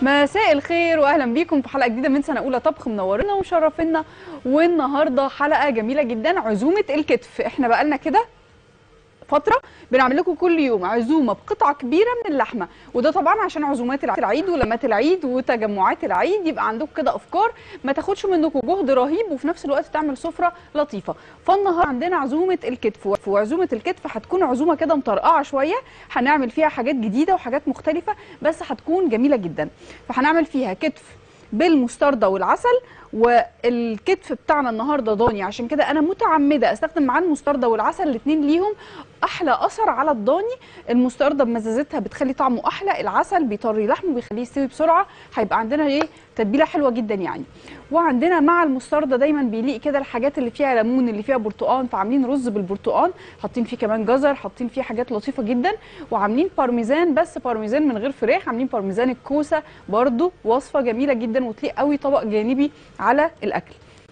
مساء الخير واهلا بيكم في حلقه جديده من سنه اولى طبخ منورنا ومشرفينا والنهارده حلقه جميله جدا عزومه الكتف احنا بقالنا كده فتره بنعمل لكم كل يوم عزومه بقطعه كبيره من اللحمه وده طبعا عشان عزومات العيد ولمات العيد وتجمعات العيد يبقى عندكم كده افكار ما تاخدش منكم جهد رهيب وفي نفس الوقت تعمل سفره لطيفه فالنهارده عندنا عزومه الكتف وعزومه الكتف هتكون عزومه كده مطرقعه شويه هنعمل فيها حاجات جديده وحاجات مختلفه بس هتكون جميله جدا فهنعمل فيها كتف بالمستردة والعسل والكتف بتاعنا النهارده ضاني عشان كده انا متعمده استخدم معاه المستردة والعسل الاثنين ليهم احلى اثر على الضاني المستردة بمزازتها بتخلي طعمه احلى العسل بيطري لحمه بيخليه يستوي بسرعه هيبقى عندنا ايه تتبيله حلوه جدا يعني وعندنا مع المستردة دايما بيليق كده الحاجات اللي فيها ليمون اللي فيها برتقان فعاملين رز بالبرتقان حاطين فيه كمان جزر حاطين فيه حاجات لطيفه جدا وعاملين بارميزان بس بارميزان من غير فراخ عاملين بارميزان الكوسه برده وصفه جميله جدا وتليق قوي طبق جانبي على الاكل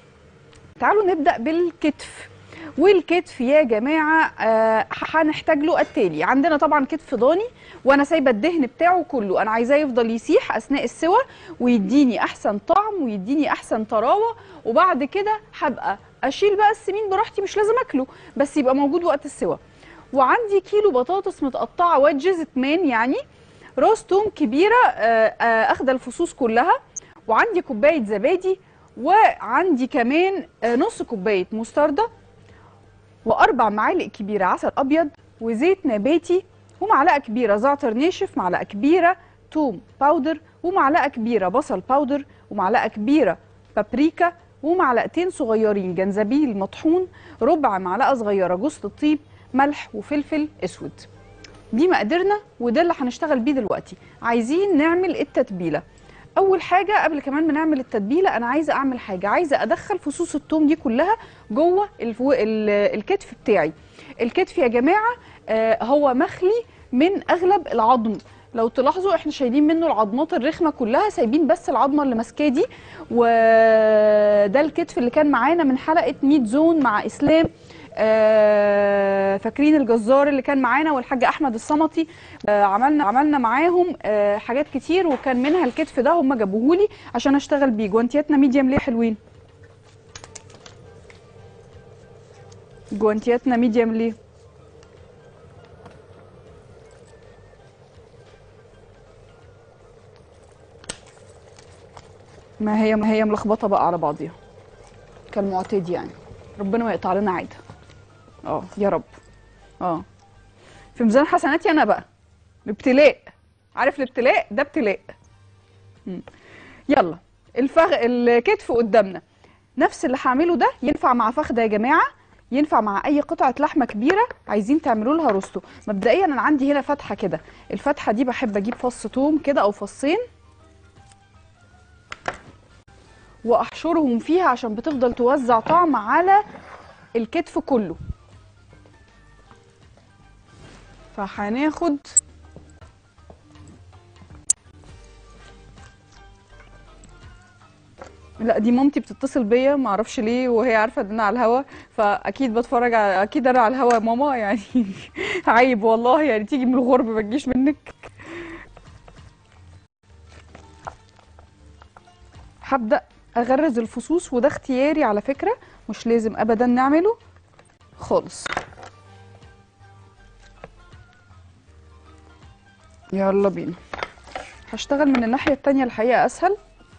تعالوا نبدا بالكتف والكتف يا جماعه آه هنحتاج له التالي عندنا طبعا كتف ضاني وانا سايبه الدهن بتاعه كله انا عايزاه يفضل يسيح اثناء السوى ويديني احسن طعم ويديني احسن طراوه وبعد كده هبقى اشيل بقى السمين براحتي مش لازم اكله بس يبقى موجود وقت السوى وعندي كيلو بطاطس متقطعه وجزت مان يعني راس توم كبيره آه آه اخده الفصوص كلها وعندي كوبايه زبادي وعندي كمان نص كوبايه مستردة واربع معالق كبيره عسل ابيض وزيت نباتي ومعلقه كبيره زعتر ناشف معلقه كبيره توم باودر ومعلقه كبيره بصل باودر ومعلقه كبيره بابريكا ومعلقتين صغيرين جنزبيل مطحون ربع معلقه صغيره جوز الطيب ملح وفلفل اسود دي مقاديرنا وده اللي هنشتغل بيه دلوقتي عايزين نعمل التتبيله اول حاجه قبل كمان ما نعمل التتبيله انا عايزه اعمل حاجه عايزه ادخل فصوص الثوم دي كلها جوه الفو... الكتف بتاعي الكتف يا جماعه آه هو مخلي من اغلب العظم لو تلاحظوا احنا شايلين منه العظمات الرخمه كلها سايبين بس العظمه اللي ماسكاه دي وده الكتف اللي كان معانا من حلقه 100 زون مع اسلام آه فاكرين الجزار اللي كان معانا والحاج احمد الصمتي آه عملنا عملنا معاهم آه حاجات كتير وكان منها الكتف ده هم جابوهولي عشان اشتغل بيه جوانتياتنا ميديم ليه حلوين جوانتياتنا ميديم ليه ما هي ما هي ملخبطه بقى على بعضيها كالمعتاد يعني ربنا ما يقطع لنا عاده اه يا رب اه في ميزان حسناتي انا بقى الابتلاء عارف الابتلاء ده ابتلاء مم. يلا الفخ الكتف قدامنا نفس اللي هعمله ده ينفع مع فخده يا جماعه ينفع مع اي قطعه لحمه كبيره عايزين تعملوا لها روستو مبدئيا انا عندي هنا فتحه كده الفتحه دي بحب اجيب فص توم كده او فصين واحشرهم فيها عشان بتفضل توزع طعم على الكتف كله فهناخد لا دي مامتي بتتصل بيا ما اعرفش ليه وهي عارفه ان انا على الهوا فاكيد بتفرج على اكيد انا على الهوا يا ماما يعني عيب والله يعني تيجي من الغرب ما تجيش منك هبدا اغرز الفصوص وده اختياري على فكره مش لازم ابدا نعمله خالص يلا بينا هشتغل من الناحيه التانية الحقيقه اسهل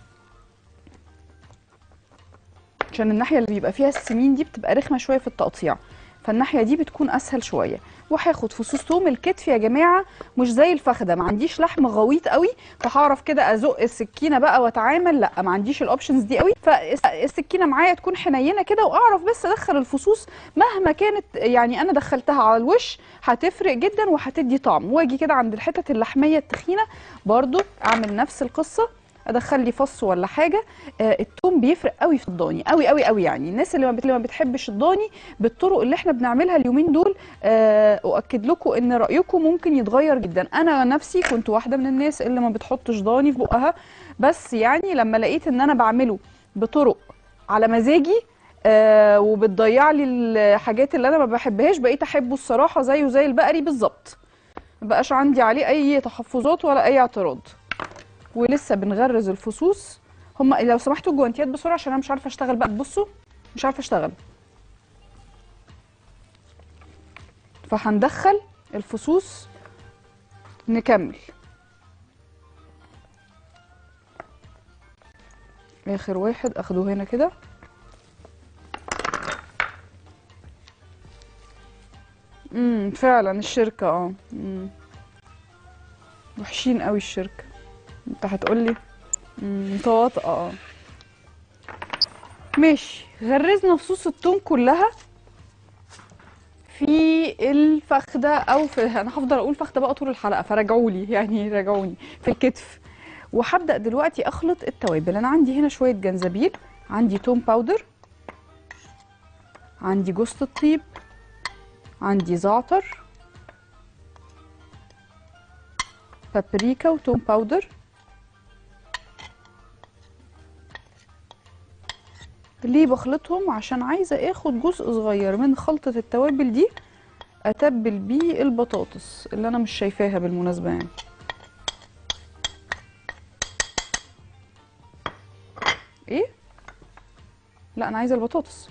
عشان الناحيه اللي بيبقى فيها السمين دي بتبقى رخمه شويه في التقطيع فالناحيه دي بتكون اسهل شويه وهاخد فصوص توم الكتف يا جماعه مش زي الفخده ما عنديش لحم غويط قوي فهعرف كده ازق السكينه بقى واتعامل لا ما عنديش الاوبشنز دي قوي فالسكينه معايا تكون حنينه كده واعرف بس ادخل الفصوص مهما كانت يعني انا دخلتها على الوش هتفرق جدا وهتدي طعم واجي كده عند الحتت اللحميه التخينه برضو اعمل نفس القصه ادخل لي فص ولا حاجه آه التوم بيفرق قوي في الضاني قوي قوي قوي يعني الناس اللي ما, بت... ما بتحبش الضاني بالطرق اللي احنا بنعملها اليومين دول آه اؤكد لكم ان رايكم ممكن يتغير جدا انا نفسي كنت واحده من الناس اللي ما بتحطش ضاني في بقها بس يعني لما لقيت ان انا بعمله بطرق على مزاجي آه وبتضيع لي الحاجات اللي انا ما بحبهاش بقيت احبه الصراحه زيه زي البقري بالظبط ما بقاش عندي عليه اي تحفظات ولا اي اعتراض ولسه بنغرز الفصوص هم لو سمحتوا الجوانتيات بسرعه عشان انا مش عارفه اشتغل بقى بصوا مش عارفه اشتغل فهندخل الفصوص نكمل اخر واحد اخده هنا كده امم فعلا الشركه اه امم وحشين قوي الشركه انت هتقولي امم متواطئه اه ماشي غرزنا فصوص الثوم كلها في الفخده او في انا هفضل اقول فخده بقى طول الحلقه فراجعوا لي يعني راجعوني في الكتف وهبدا دلوقتي اخلط التوابل انا عندي هنا شويه جنزبيل عندي توم باودر عندي جوز الطيب عندي زعتر بابريكا وتوم باودر ليه بخلطهم عشان عايزه اخد جزء صغير من خلطه التوابل دي اتبل بيه البطاطس اللي انا مش شايفاها بالمناسبه يعني ايه لا انا عايزه البطاطس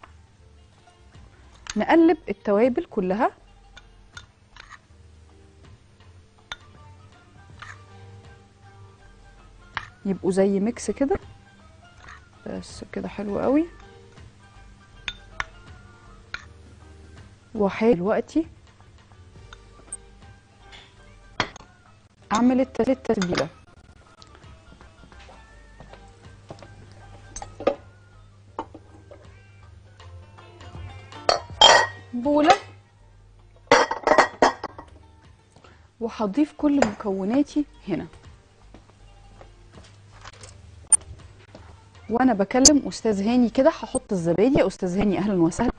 نقلب التوابل كلها يبقوا زي ميكس كده بس كده حلو قوي وحاجة دلوقتي اعمل الت- التتبيله بوله وهضيف كل مكوناتي هنا وانا بكلم استاذ هاني كده هحط الزبادي يا استاذ هاني اهلا وسهلا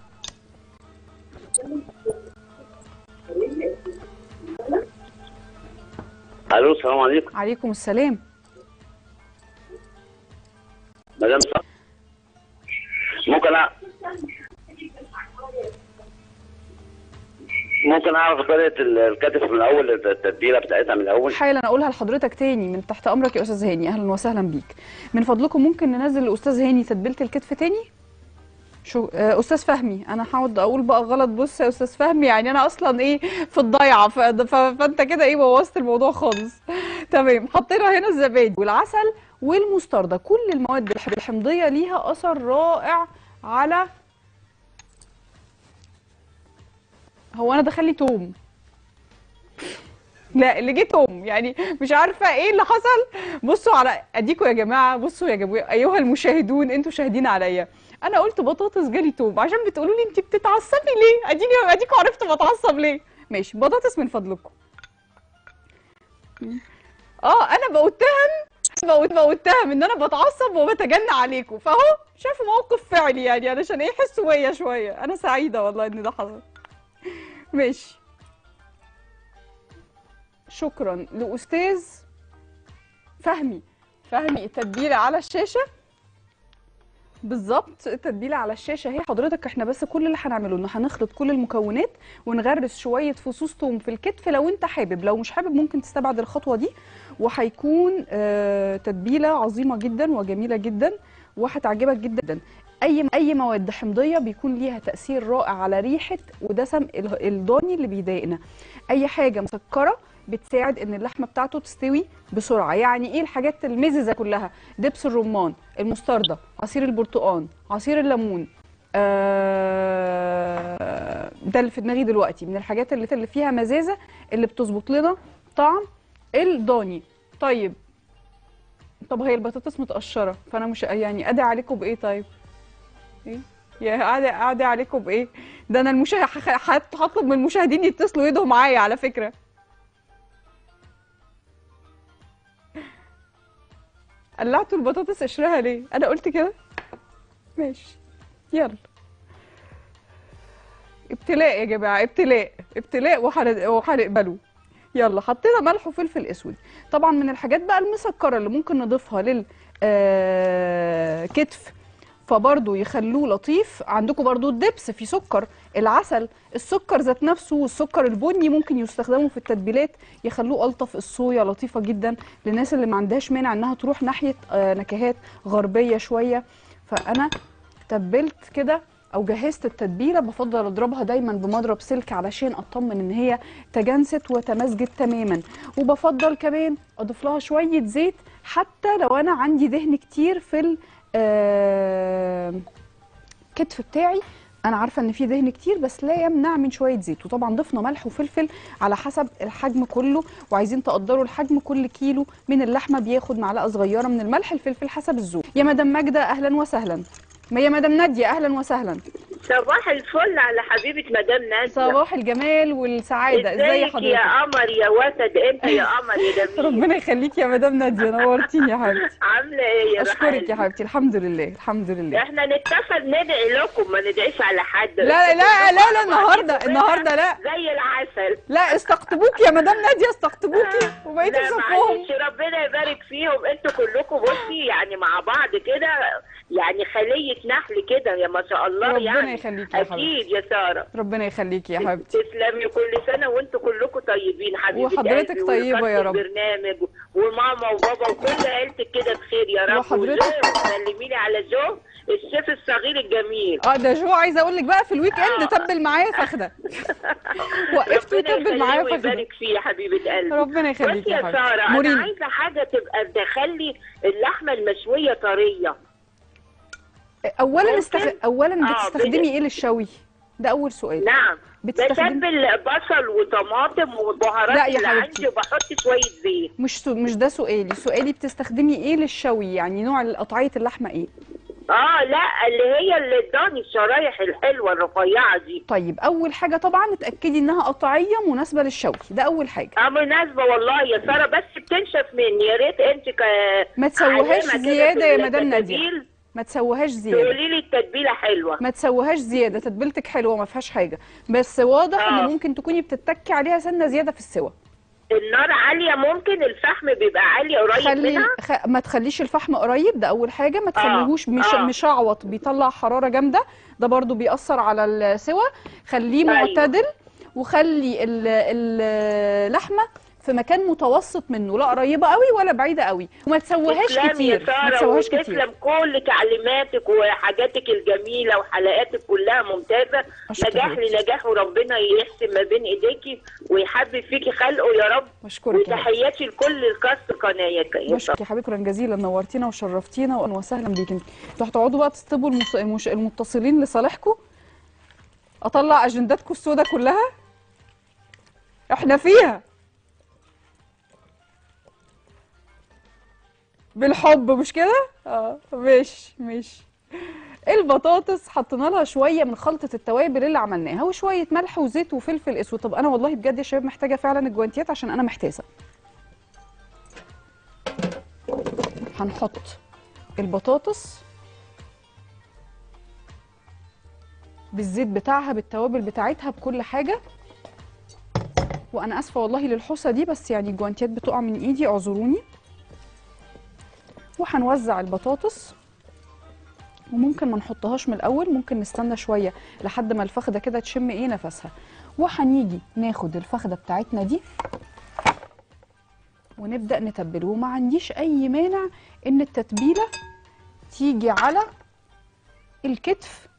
الو السلام عليكم عليكم السلام مدام صح ممكن أ... ممكن اعرف طريقه ال- الكتف من الاول التتبيله بتاعتها من الاول حالا اقولها لحضرتك تاني من تحت امرك يا استاذ هاني اهلا وسهلا بيك من فضلكم ممكن ننزل لاستاذ هاني تتبيله الكتف تاني شو آه، استاذ فهمي انا هقعد اقول بقى غلط بص يا استاذ فهمي يعني انا اصلا ايه في الضيعه ف... ف... فانت كده ايه بوظت الموضوع خالص تمام حطينا هنا الزبادي والعسل والمستردة كل المواد الح- الحمضيه ليها اثر رائع على هو انا دخل لي توم لا اللي جه توم يعني مش عارفه ايه اللي حصل بصوا على اديكوا يا جماعه بصوا يا جماعه ايها المشاهدون انتوا شاهدين عليا انا قلت بطاطس جالي توم عشان بتقولوا لي انت بتتعصبي ليه اديني اديكوا عرفتوا بتعصب ليه ماشي بطاطس من فضلكم اه انا بتهم بقول بتهم ان انا بتعصب وبتجنى عليكم فاهو شافوا موقف فعلي يعني علشان ايه يحسوا بيا شويه انا سعيده والله ان ده حصل ماشي شكرا لاستاذ فهمي فهمي التتبيله على الشاشه بالظبط التتبيله على الشاشه اهي حضرتك احنا بس كل اللي هنعمله ان هنخلط كل المكونات ونغرس شويه فصوص توم في الكتف لو انت حابب لو مش حابب ممكن تستبعد الخطوه دي وهيكون آه تتبيله عظيمه جدا وجميله جدا وهتعجبك جدا اي اي مواد حمضيه بيكون ليها تاثير رائع على ريحه ودسم ال- الضاني اللي بيضايقنا اي حاجه مسكره بتساعد ان اللحمه بتاعته تستوي بسرعه يعني ايه الحاجات المززه كلها دبس الرمان المستردة عصير البرتقال عصير الليمون آه، ده اللي في دماغي دلوقتي من الحاجات اللي اللي فيها مزازه اللي بتظبط لنا طعم الضاني طيب طب هي البطاطس متقشره فانا مش يعني ادعي عليكم بايه طيب ايه يا قاعده قاعده عليكم بايه ده انا المشاهد هطلب من المشاهدين يتصلوا يدوا معايا على فكره قلعتوا البطاطس قشرها ليه انا قلت كده ماشي يلا ابتلاء يا جماعه ابتلاء ابتلاء وهن- وهنقبله يلا حطينا ملح وفلفل اسود طبعا من الحاجات بقى المسكره اللي ممكن نضيفها للكتف فبرضه يخلوه لطيف عندكم برضه الدبس في سكر العسل السكر ذات نفسه والسكر البني ممكن يستخدموا في التتبيلات يخلوه الطف الصويا لطيفه جدا للناس اللي ما عندهاش مانع انها تروح ناحيه آه، نكهات غربيه شويه فانا تبلت كده او جهزت التتبيله بفضل اضربها دايما بمضرب سلك علشان اطمن ان هي تجانست وتماسجت تماما وبفضل كمان اضيف لها شويه زيت حتى لو انا عندي دهن كتير في ال- آه، الكتف بتاعي انا عارفه ان فيه دهن كتير بس لا يمنع من شويه زيت وطبعا ضفنا ملح وفلفل على حسب الحجم كله وعايزين تقدروا الحجم كل كيلو من اللحمه بياخد معلقه صغيره من الملح الفلفل حسب الذوق يا مدام ماجده اهلا وسهلا ما يا مدام ناديه اهلا وسهلا صباح الفل على حبيبه مدام ناديه صباح الجمال والسعاده ازي ازيك يا حضرتك قمر يا وسد انت يا قمر يا جميل ربنا يخليك يا مدام ناديه نورتيني يا حبيبتي عامله ايه يا اشكرك يا رحال؟ حبيبتي الحمد لله الحمد لله احنا نتفق ندعي لكم ما ندعيش على حد لا لا لا لا النهارده النهارده لا زي العسل لا استقطبوك يا مدام ناديه استقطبوكي وبقيتي لا بصفهم معلش ربنا يبارك فيهم انتوا كلكم بصي يعني مع بعض كده يعني خليه نحل كده يا ما شاء الله ربنا يعني يخليكي يا حبيبتي. اكيد يا ساره ربنا يخليكي يا حبيبتي تسلمي كل سنه وانتوا كلكم طيبين حبيبه وحضرتك قلبي طيبة يا وكابتن رب. برنامج وماما وبابا وكل عيلتك كده بخير يا رب وحضرتك- وجو سلمي لي على جو الشيف الصغير الجميل اه ده جو عايزه اقول لك بقى في الويك اند آه. تبل معايا فخده وقفت ربنا وتبل معايا يخليه فخده ويبارك فيه يا حبيبه قلبي ربنا يخليكي بصي يا يا حبيبتي ساره انا مريم عايزه حاجه تبقى تخلي اللحمه المشويه طريه اولا ممكن؟ استخ... اولا آه، بتستخدمي بت- ايه للشوي ده اول سؤال نعم بتستخدمي بتبل بصل وطماطم لا وبهارات يا اللي حبيبتي. عندي وبحط شويه زيت مش سو... مش ده سؤالي سؤالي بتستخدمي ايه للشوي يعني نوع قطعيه اللحمه ايه اه لا اللي هي اللي اداني الشرايح الحلوه الرفيعه دي طيب اول حاجه طبعا اتاكدي انها قطعيه مناسبه للشوي ده اول حاجه اه مناسبه والله يا ساره بس بتنشف مني يا ريت انت ك ما تسويهاش علامة كده زياده في يا مدام ناديه التتبيل ما تسويهاش زياده تقولي لي التتبيله حلوه ما تسويهاش زياده تتبيلتك حلوه ما فيهاش حاجه بس واضح آه. ان ممكن تكوني بتتكي عليها سنه زياده في السوا النار عاليه ممكن الفحم بيبقى عالي قريب خلي منها خ... ما تخليش الفحم قريب ده اول حاجه ما تخليهوش مش... آه. مشعوط بيطلع حراره جامده ده برضو بيأثر على السوا خليه أيوة. معتدل وخلي ال- ال- اللحمه في مكان متوسط منه لا قريبه قوي ولا بعيده قوي وما تسويهاش تسلمي كتير يا ما ساره تسويهاش كتير وتسلم كل تعليماتك وحاجاتك الجميله وحلقاتك كلها ممتازه أشكرك. نجاح لنجاح وربنا يحسن ما بين ايديكي ويحبب فيكي خلقه يا رب بشكرك يا حبيبتي. وتحياتي لكل الكاست قناه يا ساره بشكرك يا حبيبتي شكرا جزيلا نورتينا وشرفتينا واهلا وسهلا بيك انت انتوا هتقعدوا بقى تصطبوا المس... المش... المتصلين لصالحكم اطلع اجنداتكم السوداء كلها احنا فيها بالحب مش كده اه ماشي ماشي البطاطس حطينا لها شويه من خلطه التوابل اللي عملناها وشويه ملح وزيت وفلفل اسود طب انا والله بجد يا شباب محتاجه فعلا الجوانتيات عشان انا محتاسه هنحط البطاطس بالزيت بتاعها بالتوابل بتاعتها بكل حاجه وانا اسفه والله للحوسه دي بس يعني الجوانتيات بتقع من ايدي اعذروني وهنوزع البطاطس وممكن ما نحطهاش من الاول ممكن نستنى شويه لحد ما الفخده كده تشم ايه نفسها وهنيجي ناخد الفخده بتاعتنا دي ونبدا نتبله وما عنديش اي مانع ان التتبيله تيجي على الكتف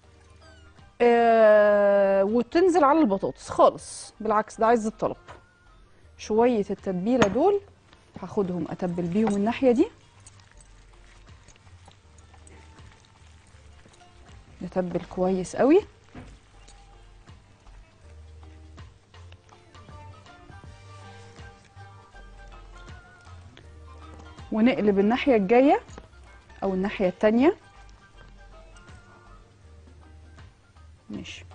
آه وتنزل على البطاطس خالص بالعكس ده عايز الطلب شويه التتبيله دول هاخدهم اتبل بيهم الناحيه دي نتبل كويس قوي ونقلب الناحية الجاية أو الناحية التانية ماشي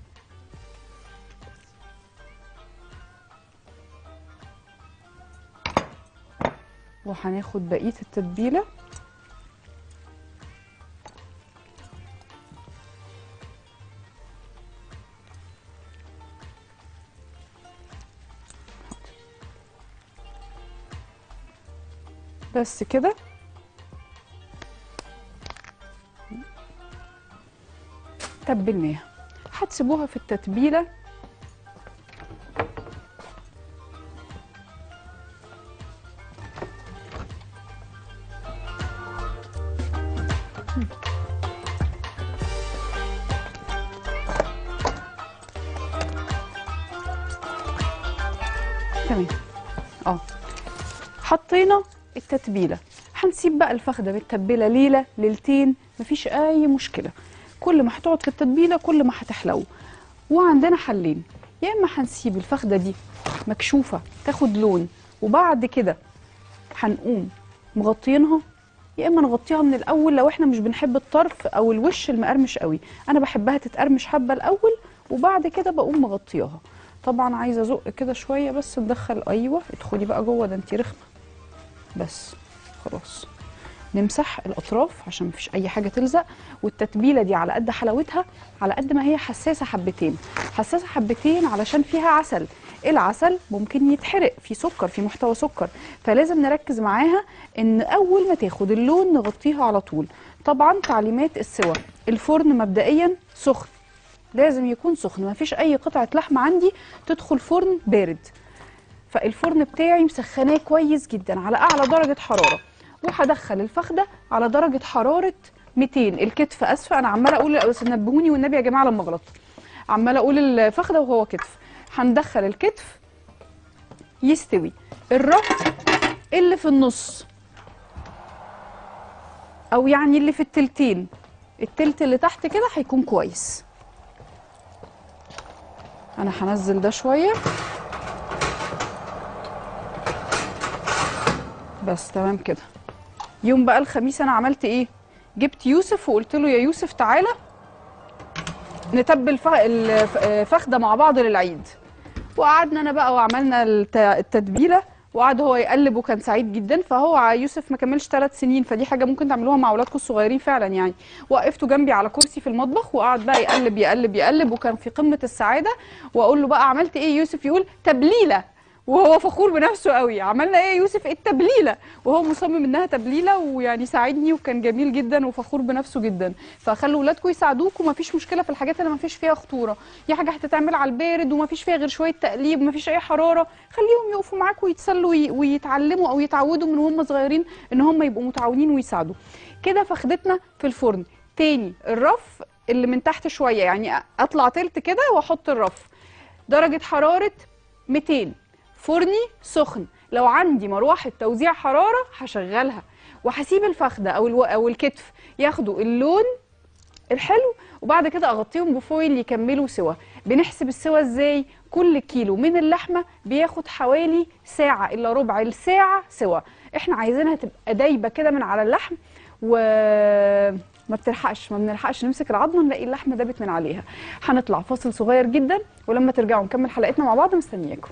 وهناخد بقية التتبيلة بس كده تبلناها هتسيبوها في التتبيله تمام اه حطينا التتبيله هنسيب بقى الفخده متبله ليله ليلتين مفيش اي مشكله كل ما هتقعد في التتبيله كل ما هتحلو وعندنا حلين يا اما هنسيب الفخده دي مكشوفه تاخد لون وبعد كده هنقوم مغطينها يا اما نغطيها من الاول لو احنا مش بنحب الطرف او الوش المقرمش قوي انا بحبها تتقرمش حبه الاول وبعد كده بقوم مغطياها طبعا عايزه ازق كده شويه بس ندخل ايوه ادخلي بقى جوه ده انتي رخمه بس خلاص نمسح الاطراف عشان مفيش اي حاجه تلزق والتتبيله دي على قد حلاوتها على قد ما هي حساسه حبتين حساسه حبتين علشان فيها عسل العسل ممكن يتحرق في سكر في محتوى سكر فلازم نركز معاها ان اول ما تاخد اللون نغطيها على طول طبعا تعليمات السوا الفرن مبدئيا سخن لازم يكون سخن مفيش اي قطعه لحم عندي تدخل فرن بارد فالفرن بتاعي مسخناه كويس جدا على اعلى درجه حراره وهدخل الفخده على درجه حراره 200 الكتف اسفه انا عماله اقول بس نبهوني والنبي يا جماعه لما غلط عماله اقول الفخده وهو كتف هندخل الكتف يستوي الرف اللي في النص او يعني اللي في التلتين التلت اللي تحت كده هيكون كويس انا هنزل ده شويه بس تمام كده يوم بقى الخميس انا عملت ايه جبت يوسف وقلت له يا يوسف تعالى نتبل ف- الفخده مع بعض للعيد وقعدنا انا بقى وعملنا الت- التتبيله وقعد هو يقلب وكان سعيد جدا فهو ع- يوسف ما كملش ثلاث سنين فدي حاجه ممكن تعملوها مع اولادكم الصغيرين فعلا يعني وقفته جنبي على كرسي في المطبخ وقعد بقى يقلب يقلب يقلب وكان في قمه السعاده واقول له بقى عملت ايه يوسف يقول تبليله وهو فخور بنفسه قوي عملنا ايه يا يوسف التبليله وهو مصمم انها تبليله ويعني ساعدني وكان جميل جدا وفخور بنفسه جدا فخلوا ولادكم يساعدوكم ومفيش مشكله في الحاجات اللي مفيش فيها خطوره دي حاجه هتتعمل على البارد ومفيش فيها غير شويه تقليب مفيش اي حراره خليهم يقفوا معاك ويتسلوا وي- ويتعلموا او يتعودوا من هم صغيرين ان هم يبقوا متعاونين ويساعدوا كده فخدتنا في الفرن تاني الرف اللي من تحت شويه يعني اطلع تلت كده واحط الرف درجه حراره 200 فرني سخن لو عندي مروحه توزيع حراره هشغلها وهسيب الفخده او الو... او الكتف ياخدوا اللون الحلو وبعد كده اغطيهم بفويل يكملوا سوا بنحسب السوا ازاي كل كيلو من اللحمه بياخد حوالي ساعه الا ربع الساعه سوا احنا عايزينها تبقى دايبه كده من على اللحم و ما بتلحقش ما بنلحقش نمسك العظمه نلاقي اللحمه دابت من عليها هنطلع فاصل صغير جدا ولما ترجعوا نكمل حلقتنا مع بعض مستنياكم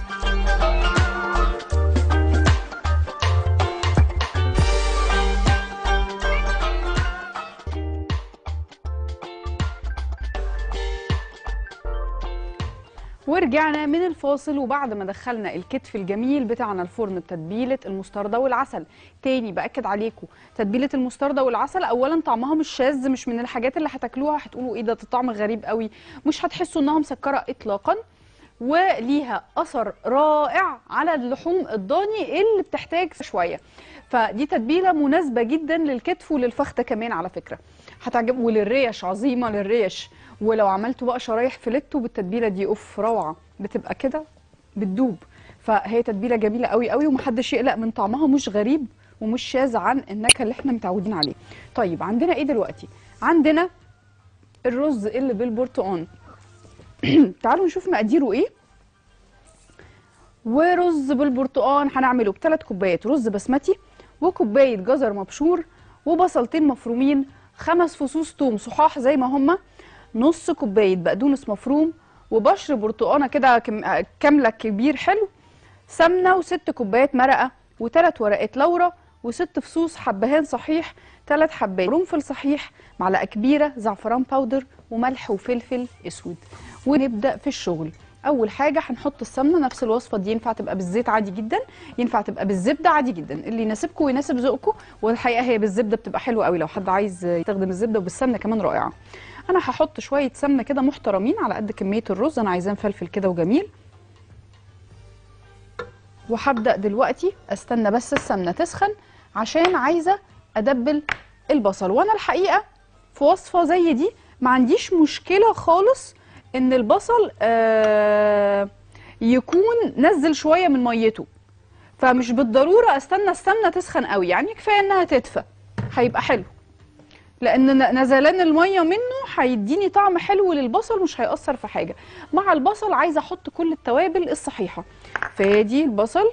ورجعنا من الفاصل وبعد ما دخلنا الكتف الجميل بتاعنا الفرن بتتبيله المستردة والعسل تاني باكد عليكم تتبيله المستردة والعسل اولا طعمها مش شاذ مش من الحاجات اللي هتاكلوها هتقولوا ايه ده ده طعم غريب قوي مش هتحسوا انها مسكره اطلاقا وليها اثر رائع على اللحوم الضاني اللي بتحتاج شويه فدي تتبيله مناسبه جدا للكتف وللفخده كمان على فكره هتعجب وللريش عظيمه للريش ولو عملتوا بقى شرايح فيليتو بالتتبيله دي اوف روعه بتبقى كده بتدوب فهي تتبيله جميله قوي قوي ومحدش يقلق من طعمها مش غريب ومش شاذ عن النكهه اللي احنا متعودين عليه طيب عندنا ايه دلوقتي عندنا الرز اللي بالبرتقال تعالوا نشوف مقاديره ايه ورز بالبرتقال هنعمله بثلاث كوبايات رز بسمتي وكوبايه جزر مبشور وبصلتين مفرومين خمس فصوص توم صحاح زي ما هما نص كوبايه بقدونس مفروم وبشر برتقانه كده كم- كامله كبير حلو سمنه وست كوبايات مرقه وثلاث ورقات لورا وست فصوص حبهان صحيح ثلاث حبات قرنفل صحيح معلقه كبيره زعفران باودر وملح وفلفل اسود ونبدا في الشغل اول حاجه هنحط السمنه نفس الوصفه دي ينفع تبقى بالزيت عادي جدا ينفع تبقى بالزبده عادي جدا اللي يناسبكم ويناسب ذوقكم والحقيقه هي بالزبده بتبقى حلوه قوي لو حد عايز يستخدم الزبده وبالسمنه كمان رائعه انا هحط شويه سمنه كده محترمين على قد كميه الرز انا عايزاه مفلفل كده وجميل وهبدا دلوقتي استنى بس السمنه تسخن عشان عايزه ادبل البصل وانا الحقيقه في وصفه زي دي ما عنديش مشكله خالص ان البصل آه يكون نزل شويه من ميته فمش بالضروره استنى السمنه تسخن قوي يعني كفايه انها تدفى هيبقى حلو لان ن- نزلان الميه منه هيديني طعم حلو للبصل مش هيأثر في حاجه مع البصل عايزه احط كل التوابل الصحيحه فادي البصل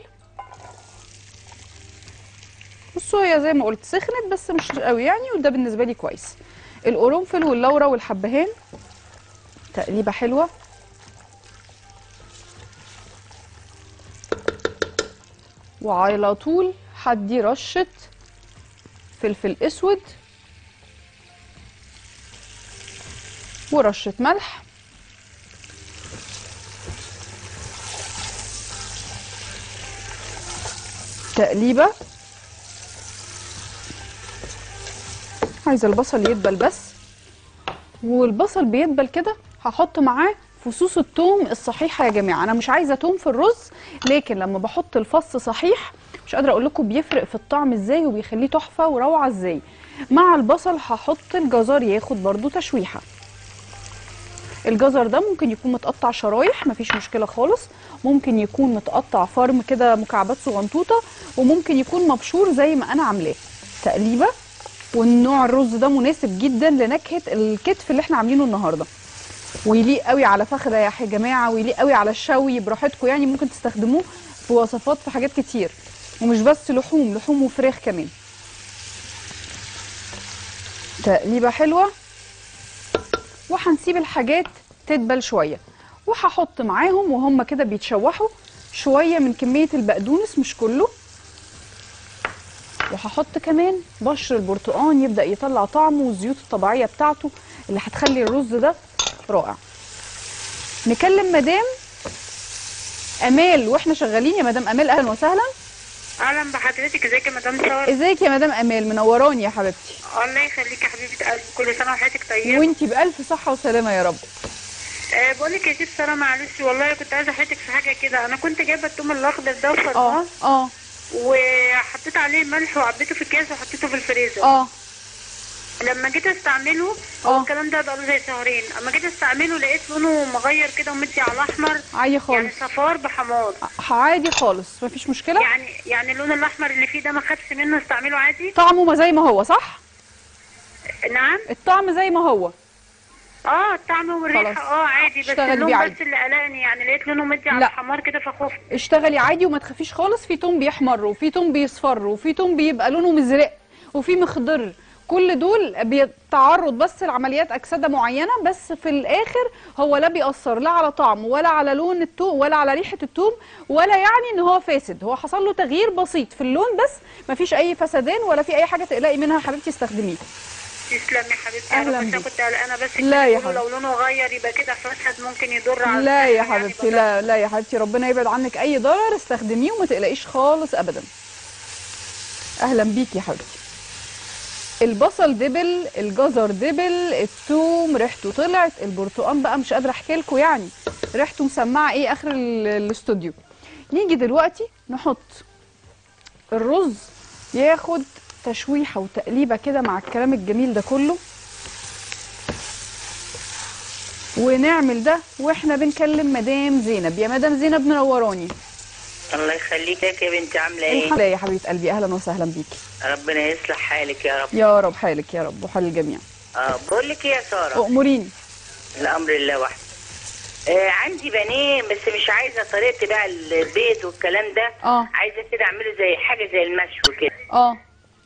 بصوا هي زي ما قلت سخنت بس مش قوي يعني وده بالنسبه لي كويس القرنفل واللورا والحبهان تقليبه حلوه وعلى طول هدي رشه فلفل اسود ورشه ملح تقليبه عايزه البصل يدبل بس والبصل بيدبل كده هحط معاه فصوص الثوم الصحيحه يا جماعه انا مش عايزه ثوم في الرز لكن لما بحط الفص صحيح مش قادره اقول لكم بيفرق في الطعم ازاي وبيخليه تحفه وروعه ازاي مع البصل هحط الجزر ياخد برضو تشويحه الجزر ده ممكن يكون متقطع شرايح مفيش مشكله خالص ممكن يكون متقطع فرم كده مكعبات صغنطوطه وممكن يكون مبشور زي ما انا عاملاه تقليبه والنوع الرز ده مناسب جدا لنكهه الكتف اللي احنا عاملينه النهارده ويليق قوي على فخده يا جماعه ويليق قوي على الشوي براحتكم يعني ممكن تستخدموه في وصفات في حاجات كتير ومش بس لحوم لحوم وفراخ كمان تقليبه حلوه وهنسيب الحاجات تدبل شويه وهحط معاهم وهم كده بيتشوحوا شويه من كميه البقدونس مش كله وهحط كمان بشر البرتقان يبدا يطلع طعمه والزيوت الطبيعيه بتاعته اللي هتخلي الرز ده رائع نكلم مدام امال واحنا شغالين يا مدام امال اهلا وسهلا اهلا بحضرتك ازيك يا مدام ساره ازيك يا مدام امال منوراني يا حبيبتي الله يخليك يا حبيبه قلبي كل سنه وحياتك طيبه وانتي بالف صحه وسلامه يا رب أه بقول لك يا ست ساره معلش والله كنت عايزه احياتك في حاجه كده انا كنت جايبه الثوم الاخضر ده اه وفرماه اه وحطيت عليه ملح وعبيته في اكياس وحطيته في الفريزر اه لما جيت استعمله آه. هو الكلام ده بقاله زي شهرين اما جيت استعمله لقيت لونه مغير كده ومدي على احمر عادي يعني خالص صفار بحمار عادي خالص مفيش مشكله يعني يعني اللون الاحمر اللي فيه ده ما خدش منه استعمله عادي طعمه ما زي ما هو صح نعم الطعم زي ما هو اه الطعم خلاص. والريحه اه عادي بس اشتغل اللون بيه عادي. بس اللي قلقني يعني لقيت لونه مدي على لا. الحمار كده فخفت اشتغلي عادي وما تخافيش خالص في توم بيحمر وفي توم بيصفر وفي توم بيبقى لونه مزرق وفي مخضر كل دول بيتعرض بس لعمليات اكسده معينه بس في الاخر هو لا بيأثر لا على طعم ولا على لون التوم ولا على ريحه التوم ولا يعني ان هو فاسد هو حصل له تغيير بسيط في اللون بس مفيش اي فسدان ولا في اي حاجه تقلقي منها حبيبتي استخدميه تسلمي يا حبيبتي أهلاً انا بس بيك. كنت قلقانه بس لا يا كده بيقولوا لو لونه غير يبقى كده فسد ممكن يضر على لا يا الصحة يعني حبيبتي بدل- لا لا يا حبيبتي ربنا يبعد عنك اي ضرر استخدميه وما تقلقيش خالص ابدا اهلا بيكي يا حبيبتي البصل دبل الجزر دبل الثوم ريحته طلعت البرتقال بقى مش قادره احكي لكم يعني ريحته مسمعه ايه اخر ال- الاستوديو نيجي دلوقتي نحط الرز ياخد تشويحه وتقليبه كده مع الكلام الجميل ده كله ونعمل ده واحنا بنكلم مدام زينب يا مدام زينب منوراني الله يخليك يا بنتي عامله ايه الحمد لله يا حبيبه قلبي اهلا وسهلا بيكي ربنا يصلح حالك يا رب يا رب حالك يا رب وحال الجميع اه بقول لك ايه يا ساره اموريني الامر لله وحده آه عندي بانيه بس مش عايزه طريقه بقى البيت والكلام ده اه عايزه كده اعمله زي حاجه زي المشوي كده اه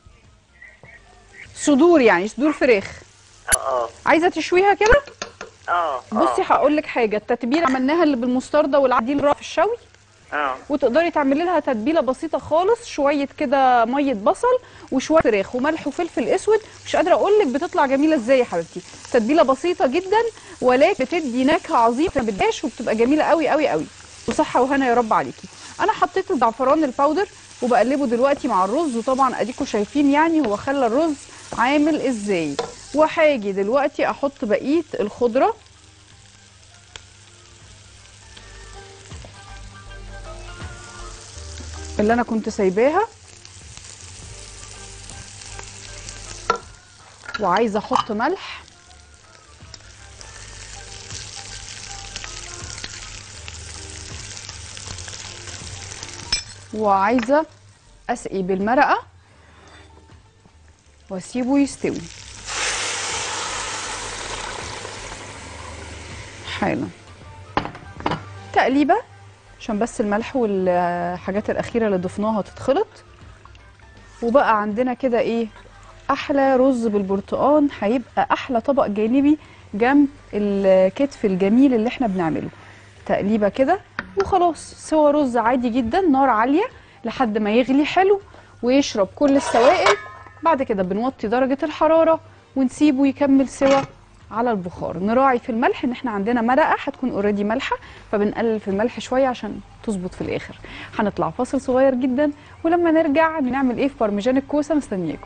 صدور يعني صدور فراخ اه عايزه تشويها كده اه بصي هقول لك حاجه التتبيله عملناها اللي بالمستردة والعديل اللي في الشوي اه وتقدري تعملي لها تتبيله بسيطه خالص شويه كده ميه بصل وشويه فراخ وملح وفلفل اسود مش قادره اقول لك بتطلع جميله ازاي يا حبيبتي تتبيله بسيطه جدا ولكن بتدي نكهه عظيمه ما بدهاش وبتبقى جميله قوي قوي قوي وصحه وهنا يا رب عليكي انا حطيت الزعفران الباودر وبقلبه دلوقتي مع الرز وطبعا اديكم شايفين يعني هو خلى الرز عامل ازاي وهاجي دلوقتي احط بقيه الخضره اللي انا كنت سايباها وعايزه احط ملح وعايزه اسقي بالمرقه واسيبه يستوي حالا تقليبه عشان بس الملح والحاجات الاخيره اللي ضفناها تتخلط وبقى عندنا كده ايه احلى رز بالبرتقال هيبقى احلى طبق جانبي جنب الكتف الجميل اللي احنا بنعمله تقليبه كده وخلاص سوى رز عادي جدا نار عاليه لحد ما يغلي حلو ويشرب كل السوائل بعد كده بنوطي درجه الحراره ونسيبه يكمل سوا على البخار نراعي في الملح ان احنا عندنا مرقه هتكون اوريدي مالحه فبنقلل في الملح شويه عشان تظبط في الاخر هنطلع فاصل صغير جدا ولما نرجع بنعمل ايه في بارميجان الكوسه مستنياكم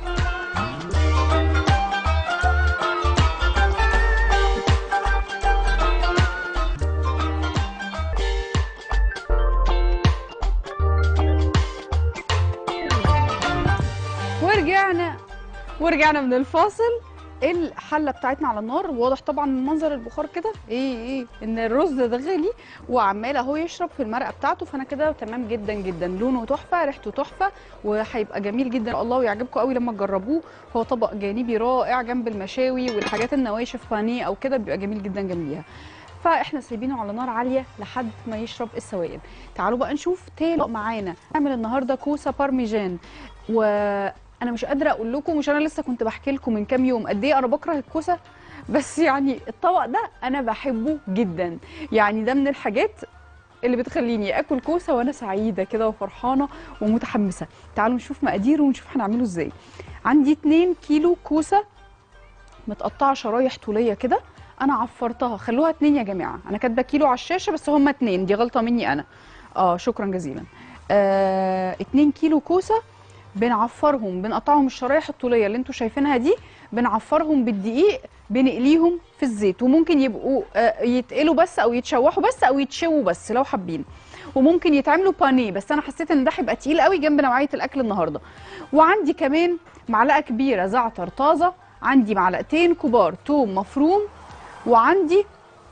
ورجعنا ورجعنا من الفاصل الحله بتاعتنا على النار واضح طبعا من منظر البخار كده ايه ايه ان الرز ده غلي وعمال اهو يشرب في المرقه بتاعته فانا كده تمام جدا جدا لونه تحفه ريحته تحفه وهيبقى جميل جدا ان شاء الله ويعجبكم قوي لما تجربوه هو طبق جانبي رائع جنب المشاوي والحاجات النواشف بانيه او كده بيبقى جميل جدا جنبيها فاحنا سايبينه على نار عاليه لحد ما يشرب السوائل تعالوا بقى نشوف تاني طبق معانا نعمل النهارده كوسه بارميجان وانا مش قادره اقول لكم مش انا لسه كنت بحكي لكم من كام يوم قد ايه انا بكره الكوسه بس يعني الطبق ده انا بحبه جدا يعني ده من الحاجات اللي بتخليني اكل كوسه وانا سعيده كده وفرحانه ومتحمسه تعالوا نشوف مقاديره ونشوف هنعمله ازاي عندي 2 كيلو كوسه متقطعه شرايح طوليه كده انا عفرتها خلوها اتنين يا جماعه انا كاتبه كيلو على الشاشه بس هما اتنين دي غلطه مني انا اه شكرا جزيلا آه اتنين كيلو كوسه بنعفرهم بنقطعهم الشرايح الطوليه اللي انتوا شايفينها دي بنعفرهم بالدقيق بنقليهم في الزيت وممكن يبقوا آه يتقلوا بس او يتشوحوا بس او يتشووا بس لو حابين وممكن يتعملوا بانيه بس انا حسيت ان ده هيبقى تقيل قوي جنب نوعيه الاكل النهارده وعندي كمان معلقه كبيره زعتر طازه عندي معلقتين كبار توم مفروم وعندي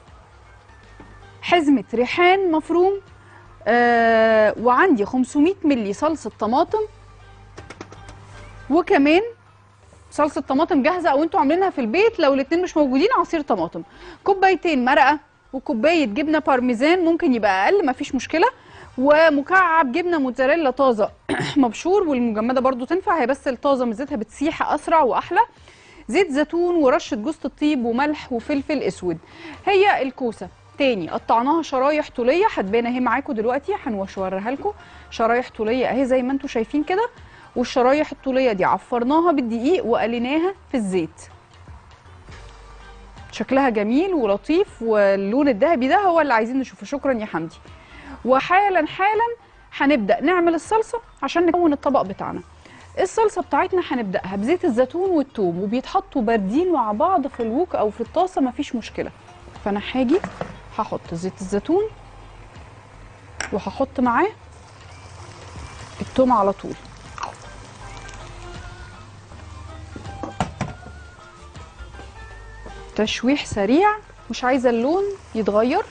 حزمه ريحان مفروم آه وعندي 500 ملي صلصه طماطم وكمان صلصه طماطم جاهزه او انتوا عاملينها في البيت لو الاتنين مش موجودين عصير طماطم كوبايتين مرقه وكوبايه جبنه بارميزان ممكن يبقى اقل مفيش مشكله ومكعب جبنه موتزاريلا طازه مبشور والمجمده برضو تنفع هي بس الطازه ميزتها بتسيح اسرع واحلى زيت زيتون ورشه جوز الطيب وملح وفلفل اسود هي الكوسه تاني قطعناها شرايح طوليه هتبان اهي معاكم دلوقتي هنوريها لكم شرايح طوليه اهي زي ما انتم شايفين كده والشرايح الطوليه دي عفرناها بالدقيق وقليناها في الزيت شكلها جميل ولطيف واللون الذهبي ده هو اللي عايزين نشوفه شكرا يا حمدي وحالا حالا هنبدا نعمل الصلصه عشان نكون الطبق بتاعنا الصلصه بتاعتنا هنبداها بزيت الزيتون والثوم وبيتحطوا باردين مع بعض في الوك او في الطاسه مفيش مشكله فانا هاجي هحط زيت الزيتون وهحط معاه الثوم على طول تشويح سريع مش عايزه اللون يتغير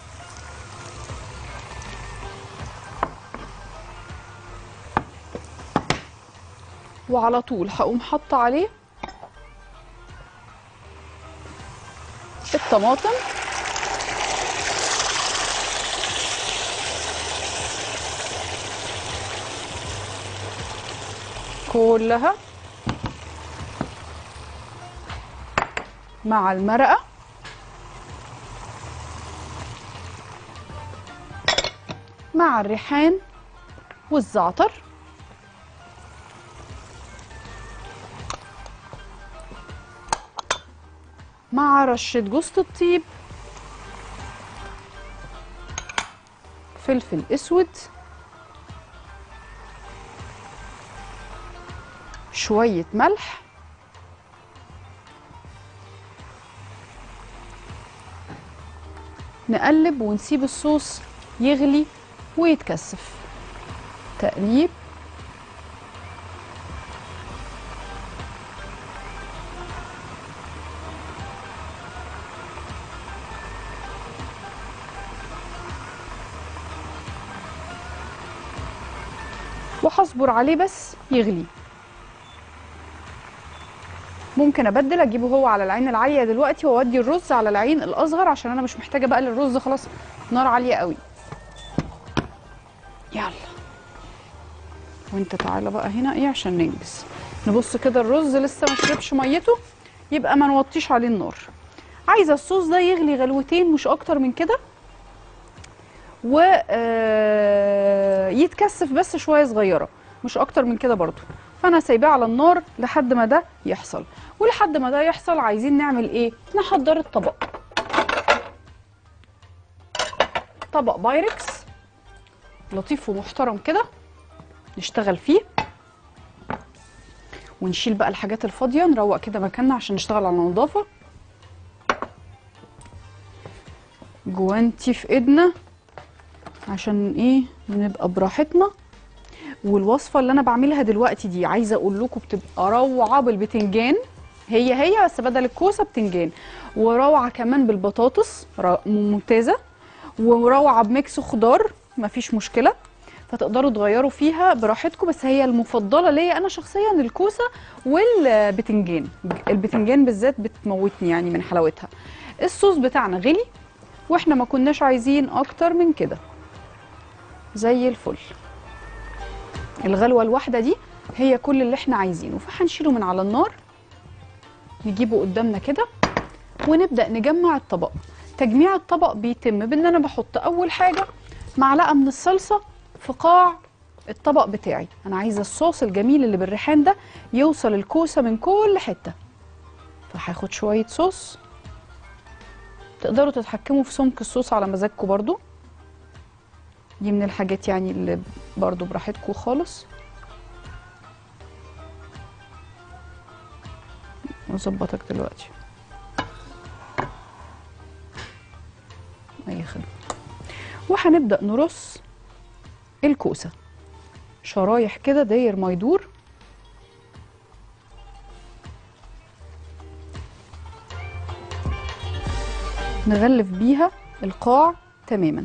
وعلى طول هقوم حاطه عليه الطماطم كلها مع المرقه مع الريحان والزعتر مع رشة جوز الطيب فلفل اسود شوية ملح نقلب ونسيب الصوص يغلي ويتكثف تقليب وهصبر عليه بس يغلي ممكن ابدل اجيبه هو على العين العاليه دلوقتي واودي الرز على العين الاصغر عشان انا مش محتاجه بقى للرز خلاص نار عاليه قوي يلا وانت تعالى بقى هنا ايه عشان ننجز نبص كده الرز لسه ما شربش ميته يبقى ما نوطيش عليه النار عايزه الصوص ده يغلي غلوتين مش اكتر من كده و آه، يتكثف بس شويه صغيره مش اكتر من كده برضو فانا سايباه على النار لحد ما ده يحصل ولحد ما ده يحصل عايزين نعمل ايه نحضر الطبق طبق بايركس لطيف ومحترم كده نشتغل فيه ونشيل بقى الحاجات الفاضيه نروق كده مكاننا عشان نشتغل على النظافه جوانتي في ايدنا عشان ايه نبقى براحتنا والوصفه اللي انا بعملها دلوقتي دي عايزه اقول لكم بتبقى روعه بالبتنجان هي هي بس بدل الكوسه بتنجان وروعه كمان بالبطاطس را- ممتازه وروعه بميكس خضار مفيش مشكله فتقدروا تغيروا فيها براحتكم بس هي المفضله ليا انا شخصيا الكوسه والبتنجان البتنجان بالذات بتموتني يعني من حلاوتها الصوص بتاعنا غلي واحنا ما كناش عايزين اكتر من كده زي الفل الغلوه الواحده دي هي كل اللي احنا عايزينه فهنشيله من على النار نجيبه قدامنا كده ونبدا نجمع الطبق تجميع الطبق بيتم بان انا بحط اول حاجه معلقه من الصلصه في قاع الطبق بتاعي انا عايزه الصوص الجميل اللي بالريحان ده يوصل الكوسه من كل حته فهاخد شويه صوص تقدروا تتحكموا في سمك الصوص على مزاجكم برضو دي من الحاجات يعني اللي برضو براحتكم خالص اظبطك دلوقتي اي خدمه وهنبدا نرص الكوسه شرايح كده داير ما يدور نغلف بيها القاع تماما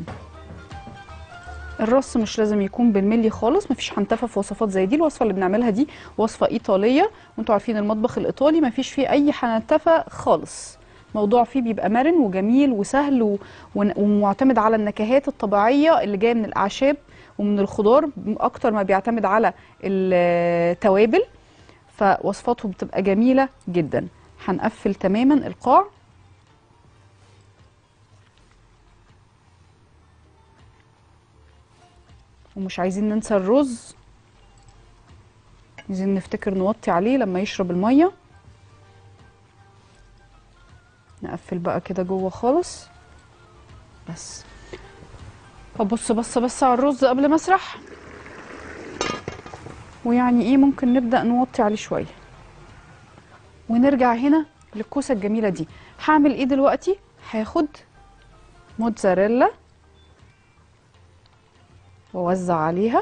الرص مش لازم يكون بالملي خالص مفيش حنتفه في وصفات زي دي الوصفه اللي بنعملها دي وصفه ايطاليه وانتوا عارفين المطبخ الايطالي مفيش فيه اي حنتفه خالص موضوع فيه بيبقى مرن وجميل وسهل و... ون- ومعتمد على النكهات الطبيعيه اللي جايه من الاعشاب ومن الخضار اكتر ما بيعتمد على التوابل فوصفاته بتبقى جميله جدا هنقفل تماما القاع ومش عايزين ننسى الرز عايزين نفتكر نوطي عليه لما يشرب الميه نقفل بقى كده جوه خالص بس ابص بص بس على الرز قبل ما اسرح ويعني ايه ممكن نبدا نوطي عليه شويه ونرجع هنا للكوسه الجميله دي هعمل ايه دلوقتي هاخد موتزاريلا واوزع عليها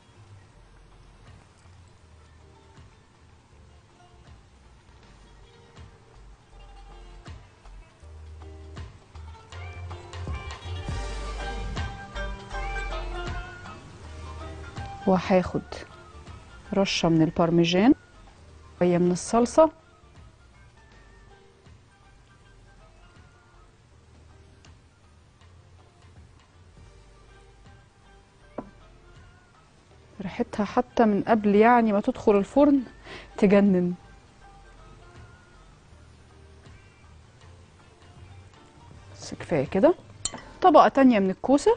وهاخد رشة من البارميجان شوية من الصلصة ريحتها حتى من قبل يعني ما تدخل الفرن تجنن بس كفاية كده طبقة تانية من الكوسة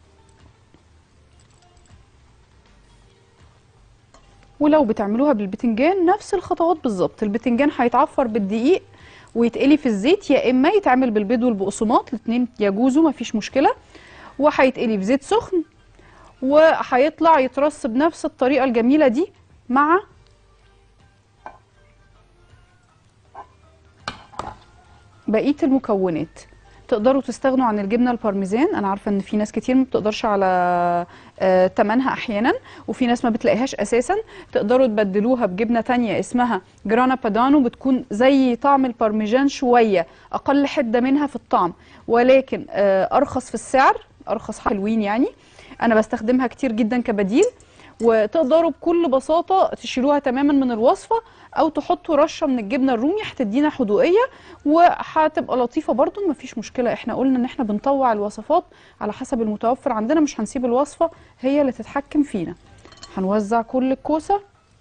ولو بتعملوها بالبتنجان نفس الخطوات بالظبط البتنجان هيتعفر بالدقيق ويتقلي في الزيت يا اما يتعمل بالبيض والبقسماط الاثنين يجوزوا مفيش مشكله وهيتقلي في زيت سخن وهيطلع يترص بنفس الطريقه الجميله دي مع بقيه المكونات تقدروا تستغنوا عن الجبنه البارميزان انا عارفه ان في ناس كتير ما بتقدرش على آه، تمنها احيانا وفي ناس ما بتلاقيهاش اساسا تقدروا تبدلوها بجبنه تانية اسمها جرانا بادانو بتكون زي طعم البارميجان شويه اقل حده منها في الطعم ولكن آه، ارخص في السعر ارخص حلوين يعني انا بستخدمها كتير جدا كبديل وتقدروا بكل بساطه تشيلوها تماما من الوصفه او تحطوا رشه من الجبنه الرومي هتدينا حدوقيه وهتبقى لطيفه برضو مفيش مشكله احنا قلنا ان احنا بنطوع الوصفات على حسب المتوفر عندنا مش هنسيب الوصفه هي اللي تتحكم فينا هنوزع كل الكوسه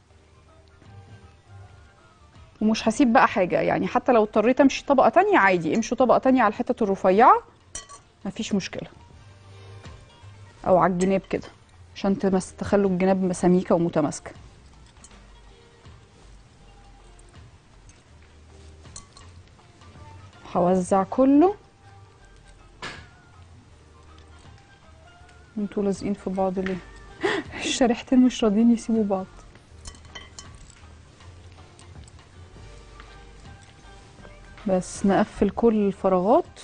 ومش هسيب بقى حاجه يعني حتى لو اضطريت امشي طبقه تانية عادي امشوا طبقه تانية على الحتت الرفيعه مفيش مشكله او على الجناب كده عشان تمس تخلوا الجناب سميكه ومتماسكه هوزع كله انتوا لازقين في بعض ليه الشريحتين مش راضيين يسيبوا بعض بس نقفل كل الفراغات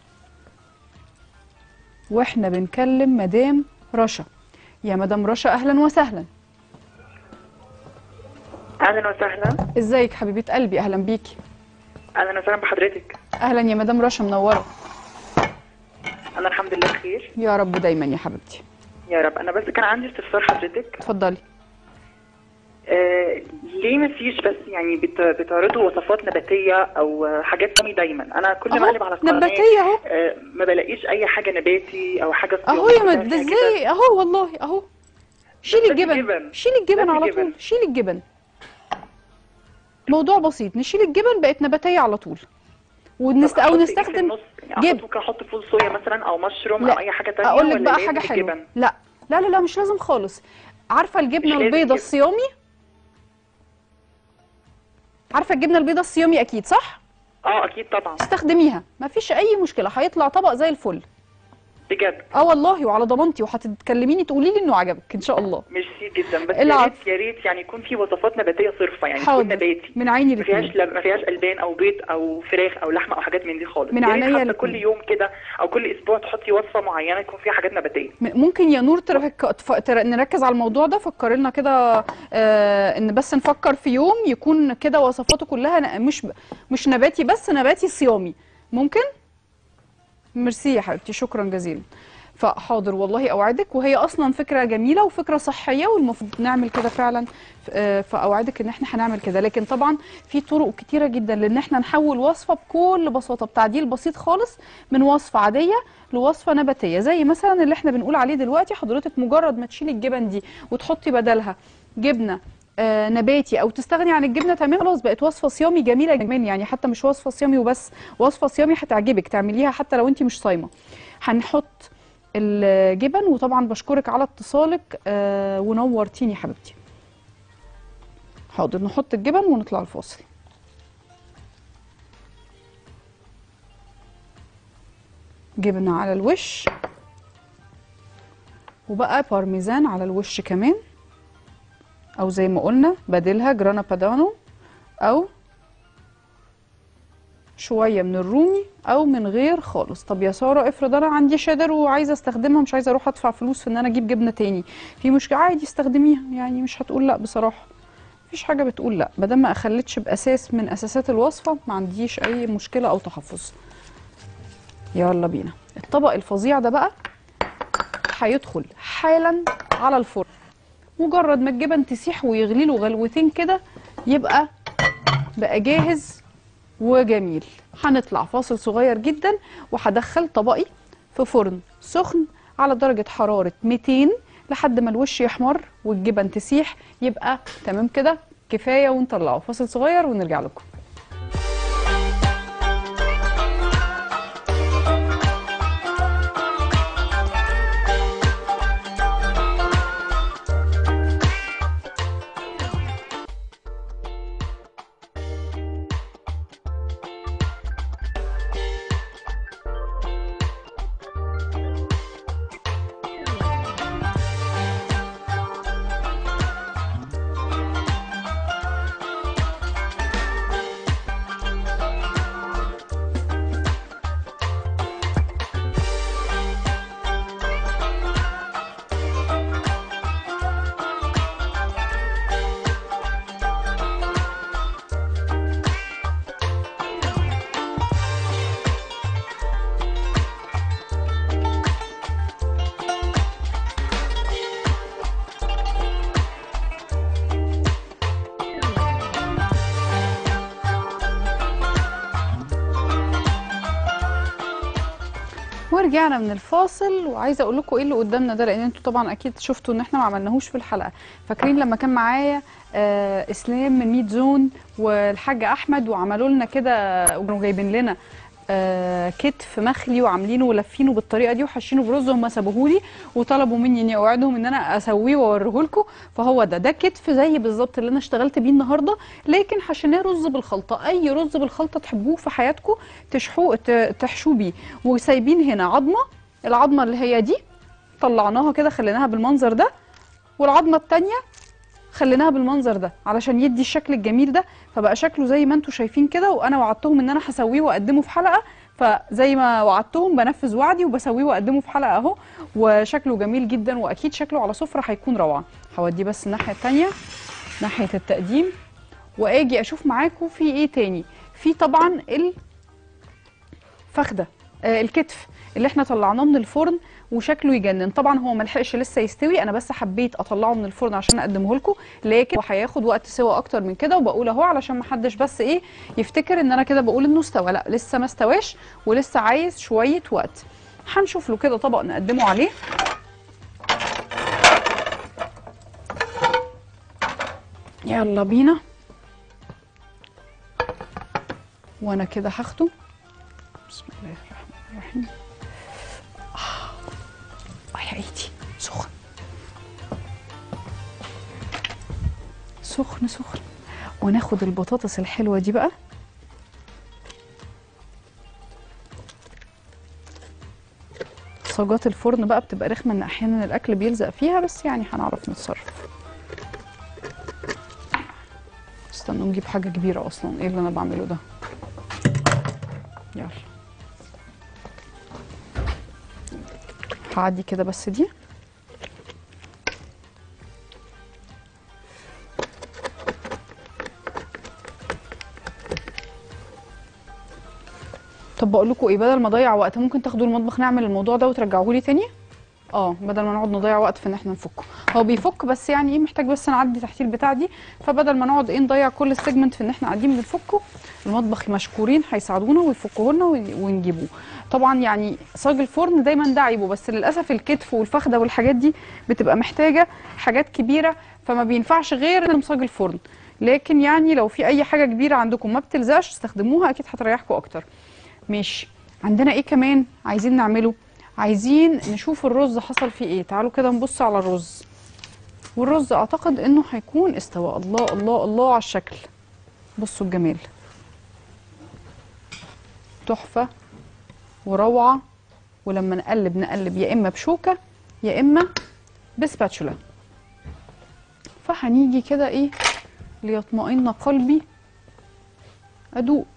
واحنا بنكلم مدام رشا يا مدام رشا اهلا وسهلا اهلا وسهلا ازيك حبيبه قلبي اهلا بيكي اهلا وسهلا بحضرتك اهلا يا مدام رشا منوره انا الحمد لله بخير يا رب دايما يا حبيبتي يا رب انا بس كان عندي استفسار حضرتك اتفضلي آه ليه ما فيش بس يعني بت- بتعرضوا وصفات نباتيه او آه، حاجات صيامي دايما انا كل ما اهو اقلب على القناه نباتيه اهو آه ما بلاقيش اي حاجه نباتي او حاجه صيامي اهو يا كلها مد فيها كده. ازاي اهو والله اهو شيلي بس الجبن جبن. شيلي الجبن بس على جبن. طول شيلي الجبن موضوع بسيط نشيل الجبن بقت نباتيه على طول ونست... طب او أحط إيه في نستخدم النص؟ يعني جبن. أحط- ممكن احط فول صويا مثلا او مشروم لا، او اي حاجه تانية اقول لك ولا بقى لازم حاجه حلوه الجبن؟ لا لا لا لا مش لازم خالص عارفه الجبنه لازم البيضه جبن. الصيامي عارفه الجبنه البيضه الصيامي اكيد صح اه اكيد طبعا استخدميها مفيش اي مشكله هيطلع طبق زي الفل بجد اه والله وعلى ضمانتي وهتتكلميني تقولي لي انه عجبك ان شاء الله ميرسي جدا بس يا العفو. ريت يا ريت يعني يكون في وصفات نباتيه صرفه يعني حاضر. تكون نباتي من عيني ما فيهاش الاثنين لا ما فيهاش البان او بيض او فراخ او لحمه او حاجات من دي خالص من يا ريت عينيا حتى الاتنين. كل يوم كده او كل اسبوع تحطي وصفه معينه يكون فيها حاجات نباتيه م- ممكن يا نور ترك... تف... تر... نركز على الموضوع ده فكر لنا كده آه ان بس نفكر في يوم يكون كده وصفاته كلها ن... مش ب... مش نباتي بس نباتي صيامي ممكن ميرسي يا حبيبتي شكرا جزيلا فحاضر والله اوعدك وهي اصلا فكره جميله وفكره صحيه والمفروض نعمل كده فعلا آه، فاوعدك ان احنا هنعمل كده لكن طبعا في طرق كتيره جدا لان احنا نحول وصفه بكل بساطه بتعديل بسيط خالص من وصفه عاديه لوصفه نباتيه زي مثلا اللي احنا بنقول عليه دلوقتي حضرتك مجرد ما تشيلي الجبن دي وتحطي بدلها جبنه آه نباتي او تستغني عن الجبنه تماما خلاص بقت وصفه صيامي جميله كمان يعني حتى مش وصفه صيامي وبس وصفه صيامي هتعجبك تعمليها حتى لو انت مش صايمه هنحط الجبن وطبعا بشكرك على اتصالك آه ونورتيني يا حبيبتي حاضر نحط الجبن ونطلع الفاصل جبنة على الوش وبقى بارميزان على الوش كمان او زي ما قلنا بديلها جرانا بادانو او شويه من الرومي او من غير خالص طب يا ساره افرض انا عندي شادر وعايزه استخدمها مش عايزه اروح ادفع فلوس في ان انا اجيب جبنه تاني في مشكله عادي استخدميها يعني مش هتقول لا بصراحه مفيش حاجه بتقول لا ما دام ما اخلتش باساس من اساسات الوصفه ما عنديش اي مشكله او تحفظ يلا بينا الطبق الفظيع ده بقى هيدخل حالا على الفرن مجرد ما الجبن تسيح ويغلي له غلوتين كده يبقى بقى جاهز وجميل هنطلع فاصل صغير جدا وهدخل طبقي في فرن سخن على درجة حرارة 200 لحد ما الوش يحمر والجبن تسيح يبقى تمام كده كفاية ونطلعه فاصل صغير ونرجع لكم ورجعنا من الفاصل وعايزه اقول لكم ايه اللي قدامنا ده لان انتوا طبعا اكيد شفتوا ان احنا ما عملناهوش في الحلقه فاكرين لما كان معايا آه اسلام من ميت زون والحاج احمد وعملوا لنا كده وكانوا جايبين لنا آه كتف مخلي وعاملينه ولافينه بالطريقه دي وحاشينه برز هم سابوهولي وطلبوا مني اني اوعدهم ان انا اسويه واوريه لكم فهو ده ده كتف زي بالظبط اللي انا اشتغلت بيه النهارده لكن حشيناه رز بالخلطه اي رز بالخلطه تحبوه في حياتكم تشحوه ت- تحشوه بيه وسايبين هنا عظمه العظمه اللي هي دي طلعناها كده خليناها بالمنظر ده والعظمه التانية خليناها بالمنظر ده علشان يدي الشكل الجميل ده فبقى شكله زي ما انتم شايفين كده وانا وعدتهم ان انا هسويه واقدمه في حلقه فزي ما وعدتهم بنفذ وعدي وبسويه واقدمه في حلقه اهو وشكله جميل جدا واكيد شكله على سفره هيكون روعه هوديه بس الناحيه التانية ناحيه التقديم واجي اشوف معاكم في ايه تاني في طبعا الفخده آه الكتف اللي احنا طلعناه من الفرن وشكله يجنن طبعا هو ملحقش لسه يستوي انا بس حبيت اطلعه من الفرن عشان اقدمه لكم لكن هو هياخد وقت سوا اكتر من كده وبقول اهو علشان ما حدش بس ايه يفتكر ان انا كده بقول انه استوى لا لسه ما استواش ولسه عايز شويه وقت هنشوف له كده طبق نقدمه عليه يلا بينا وانا كده هاخده بسم الله الرحمن الرحيم اه يا ايدي سخن سخن سخن وناخد البطاطس الحلوه دي بقى صاجات الفرن بقى بتبقى رخمه ان احيانا الاكل بيلزق فيها بس يعني هنعرف نتصرف استنوا نجيب حاجه كبيره اصلا ايه اللي انا بعمله ده يلا هعدي كده بس دي طب بقول لكم ايه بدل ما اضيع وقت ممكن تاخدوا المطبخ نعمل الموضوع ده وترجعوه لي تاني اه بدل ما نقعد نضيع وقت في ان احنا نفكه هو بيفك بس يعني ايه محتاج بس نعدي تحت البتاع دي فبدل ما نقعد ايه نضيع كل السيجمنت في ان احنا قاعدين بنفكه المطبخ مشكورين هيساعدونا ويفكوه لنا ون- ونجيبوه طبعا يعني صاج الفرن دايما ده عيبه بس للاسف الكتف والفخده والحاجات دي بتبقى محتاجه حاجات كبيره فما بينفعش غير ان صاج الفرن لكن يعني لو في اي حاجه كبيره عندكم ما بتلزقش استخدموها اكيد هتريحكم اكتر ماشي عندنا ايه كمان عايزين نعمله عايزين نشوف الرز حصل فيه ايه تعالوا كده نبص على الرز والرز اعتقد انه هيكون استوى الله الله الله على الشكل بصوا الجمال تحفه وروعه ولما نقلب نقلب يا اما بشوكه يا اما بسباتشولا فهنيجي كده ايه ليطمئن قلبي ادوق